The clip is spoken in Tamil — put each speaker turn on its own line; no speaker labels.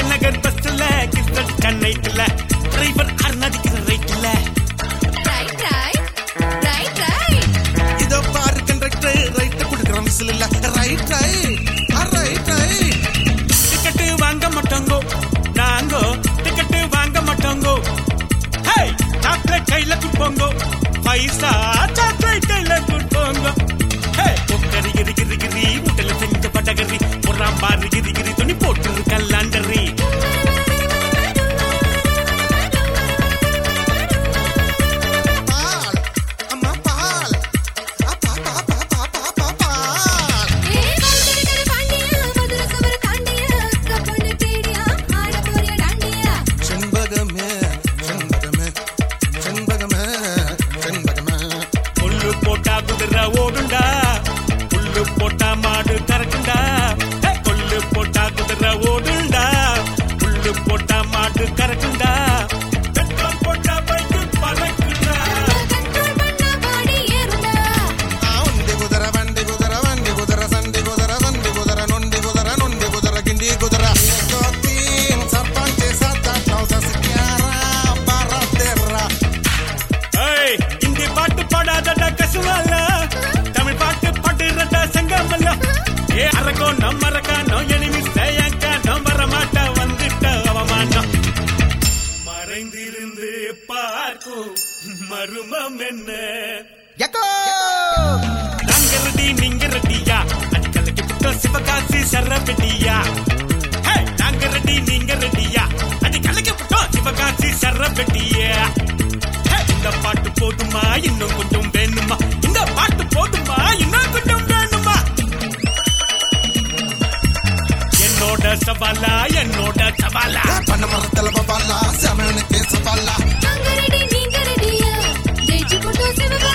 நகர் பஸ்ல கிஸ்டட் கண்ணைட்டுல டிரைவர் அருணாதிக்கிற ரைட்ல
ரைட் ரைட் ரைட் ரைட்
இதோ பாரு கண்டக்டர் ரைட் கொடுக்குறோம் விசில் இல்ல right right right right
ticket வாங்க மாட்டோங்கோ நாங்கோ டிக்கெட்டு வாங்க மாட்டோங்கோ ஹே சாக்லேட் கையில குடுப்போங்கோ பைசா சாக்லேட் கையில குடுப்போங்கோ ஹே பொக்கரி கிரி கிரி கிரி முட்டல செஞ்ச பட்டகரி பொறாம் பாரு கிரி கிரி துணி போட்டு கல்லாண்டரி
பால் அம்மா பால் அப்பா பா பா பா பா பா பால்
ஏ கல்கரி பாண்டியா மதுர சவர தாண்டியா கப்பன தேடியா ஆட போறிய டாண்டியா
செண்பகமே செண்பகமே செண்பகமே செண்பகமே
புல்லு போட்டா குதிரை ஓடுண்டா புல்லு போட்டா மாடு கறக்குண்டா ஹே, கொல்லு போட்டா குதிரை ஓடுண்டா புல்லு போட்டா மாடு கறக்குண்டா பெட்ரோல் போட்டா பைக்கு பறக்குண்டா
கண்ட்ரோல் பண்ணா பாடி ஏறுடா
ఆ ఉండి కుదర వండి కుదర వండి కుదర సండి కుదర సండి కుదర నొండి కుదర నొండి కుదర గిండి కుదర తీన్ సర్పంచ్ సత్తా నౌసస్ క్యారా బారా తెర్రా
ஏய் இந்தி பாட்டு பாடாதடா கசுவால தமிழ் பாட்டு பாடுறடா செங்கமல்ல ஏ அரக்கோ நம்மரக்கா நோ எனிமி சேயக்கா நம் வரமாட்டா வந்துட்ட அவமானம் மறைந்திருந்து பார்க்கும் மருமம் என்ன
యకో
நாங்க ரெடி நீங்க ரெடியா அடிக்கலைக்கு புட்ட சிவகாசி சரபெட்டியா ஹே, நாங்க ரெடி நீங்க ரெடியா அடிக்கலைக்கு புட்ட சிவகாசி சரபெட்டியா ஹே, இந்த பாட்டு போதுமா இன்னும் கொஞ்சம் வேணுமா இந்த பாட்டு போதுமா இன்னும் கொஞ்சம் வேணுமா என்னோட சவாலா என்னோட சவாலா
పన్న మరతల బాలా సమయానికి సవాలా
நாங்க ரெடி நீங்க ரெடியா ஜெயிச்சு போட்டோம் சிவகாசி